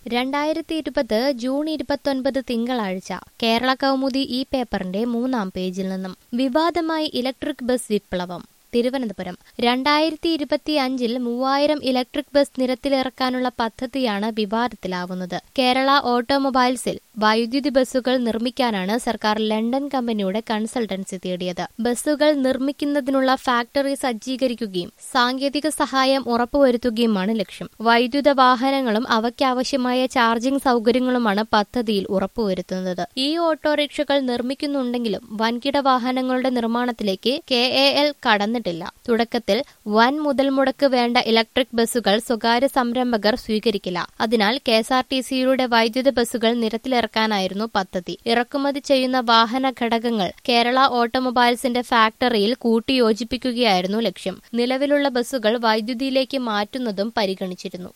രണ്ടായിരത്തി ഇരുപത് ജൂൺ ഇരുപത്തൊൻപത് തിങ്കളാഴ്ച കേരള കൗമുദി ഈ പേപ്പറിന്റെ മൂന്നാം പേജിൽ നിന്നും വിവാദമായി ഇലക്ട്രിക് ബസ് വിപ്ലവം തിരുവനന്തപുരം രണ്ടായിരത്തി ഇരുപത്തി അഞ്ചിൽ മൂവായിരം ഇലക്ട്രിക് ബസ് നിരത്തിലിറക്കാനുള്ള പദ്ധതിയാണ് വിവാദത്തിലാവുന്നത് കേരള ഓട്ടോമൊബൈൽസിൽ വൈദ്യുതി ബസ്സുകൾ നിർമ്മിക്കാനാണ് സർക്കാർ ലണ്ടൻ കമ്പനിയുടെ കൺസൾട്ടൻസി തേടിയത് ബസ്സുകൾ നിർമ്മിക്കുന്നതിനുള്ള ഫാക്ടറി സജ്ജീകരിക്കുകയും സാങ്കേതിക സഹായം ഉറപ്പുവരുത്തുകയുമാണ് ലക്ഷ്യം വൈദ്യുത വാഹനങ്ങളും അവയ്ക്കാവശ്യമായ ചാർജിംഗ് സൗകര്യങ്ങളുമാണ് പദ്ധതിയിൽ ഉറപ്പുവരുത്തുന്നത് ഈ ഓട്ടോറിക്ഷകൾ നിർമ്മിക്കുന്നുണ്ടെങ്കിലും വൻകിട വാഹനങ്ങളുടെ നിർമ്മാണത്തിലേക്ക് കെ എ എൽ കടന്നിട്ടില്ല തുടക്കത്തിൽ വൻ മുതൽ മുടക്ക് വേണ്ട ഇലക്ട്രിക് ബസ്സുകൾ സ്വകാര്യ സംരംഭകർ സ്വീകരിക്കില്ല അതിനാൽ കെ എസ് ആർ ടി സിയുടെ വൈദ്യുത ബസ്സുകൾ നിരത്തിലിറക്കാനായിരുന്നു പദ്ധതി ഇറക്കുമതി ചെയ്യുന്ന വാഹന ഘടകങ്ങൾ കേരള ഓട്ടോമൊബൈൽസിന്റെ ഫാക്ടറിയിൽ കൂട്ടിയോജിപ്പിക്കുകയായിരുന്നു ലക്ഷ്യം നിലവിലുള്ള ബസ്സുകൾ വൈദ്യുതിയിലേക്ക് മാറ്റുന്നതും പരിഗണിച്ചിരുന്നു